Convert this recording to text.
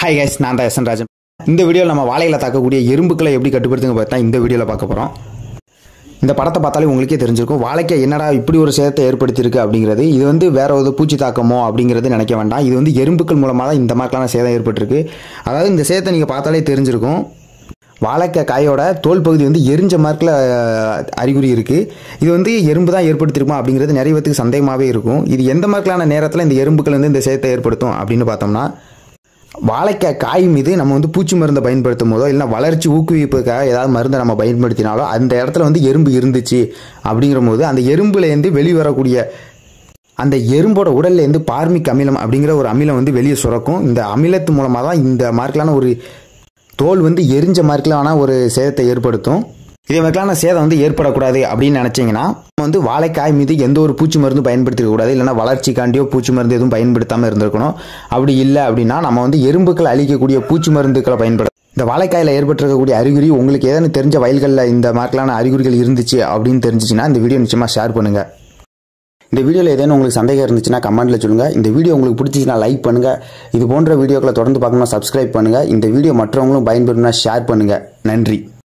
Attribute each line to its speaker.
Speaker 1: hi guys நான் தான் SN Rajan இந்த வீடியோவில் நம்ம வாழையில தாக்கக்கூடிய எறும்புக்களை எப்படி கட்டுப்படுத்துங்க பார்த்தா இந்த வீடியோவில் பார்க்க போகிறோம் இந்த படத்தை பார்த்தாலே உங்களுக்கே தெரிஞ்சிருக்கும் வாழைக்காய் என்னடா இப்படி ஒரு சேதத்தை ஏற்படுத்தியிருக்கு அப்படிங்கிறது இது வந்து வேற ஒரு பூச்சி தாக்கமோ அப்படிங்கிறது நினைக்க வேண்டாம் இது வந்து எறும்புக்கள் மூலமாக தான் இந்த மாதிரியான சேதம் ஏற்பட்டிருக்கு அதாவது இந்த சேதத்தை நீங்கள் பார்த்தாலே தெரிஞ்சிருக்கும் வாழைக்காய் காயோட தோல் பகுதி வந்து எரிஞ்ச மார்க்கில் அறிகுறி இருக்குது இது வந்து எறும்பு தான் ஏற்படுத்தியிருக்குமா அப்படிங்கிறது நிறைய பேத்துக்கு சந்தேகமாகவே இருக்கும் இது எந்த மார்க்கிலான நேரத்தில் இந்த எறும்புகள் வந்து இந்த சேதத்தை ஏற்படுத்தும் அப்படின்னு பார்த்தோம்னா வாழைக்காய் காய் மீது நம்ம வந்து பூச்சி மருந்தை பயன்படுத்தும் போதோ இல்லை வளர்ச்சி ஊக்குவிப்புக்காக ஏதாவது மருந்தை நம்ம பயன்படுத்தினாலோ அந்த இடத்துல வந்து எறும்பு இருந்துச்சு அப்படிங்கிற போது அந்த எறும்புலேருந்து வெளிவரக்கூடிய அந்த எறும்போட உடல்லேருந்து பார்மிக் அமிலம் அப்படிங்கிற ஒரு அமிலம் வந்து வெளியே சுரக்கும் இந்த அமிலத்து மூலமாக தான் இந்த மார்க்கிலான ஒரு தோல் வந்து எரிஞ்ச மார்க்கிலான ஒரு சேதத்தை ஏற்படுத்தும் இதே மாதிரிலான சேதம் வந்து ஏற்படக்கூடாது அப்படின்னு நினச்சிங்கன்னா நம்ம வந்து வாழைக்காய் மீது எந்த ஒரு பூச்சி மருந்து பயன்படுத்திக்க கூடாது இல்லைன்னா வளர்ச்சிக்காண்டியோ பூச்சி மருந்து எதுவும் பயன்படுத்தாமல் இருந்திருக்கணும் அப்படி இல்லை அப்படின்னா நம்ம வந்து எறும்புகள் அழிக்கக்கூடிய பூச்சி மருந்துக்களை பயன்படுத்த இந்த வாழைக்காயில் ஏற்பட்டிருக்கக்கூடிய அறிகுறி உங்களுக்கு ஏதாவது தெரிஞ்ச வயல்களில் இந்த மார்க்கிலான அறிகுறிகள் இருந்துச்சு அப்படின்னு தெரிஞ்சிச்சுன்னா இந்த வீடியோ நிச்சயமாக ஷேர் பண்ணுங்கள் இந்த வீடியோவில் ஏதேனும் உங்களுக்கு சந்தேகம் இருந்துச்சுன்னா கமெண்ட்டில் சொல்லுங்கள் இந்த வீடியோ உங்களுக்கு பிடிச்சிச்சுன்னா லைக் பண்ணுங்கள் இது போன்ற வீடியோக்களை தொடர்ந்து பார்க்கணும்னா சப்ஸ்கிரைப் பண்ணுங்கள் இந்த வீடியோ மற்றவங்களும் பயன்பெறும்னா ஷேர் பண்ணுங்கள் நன்றி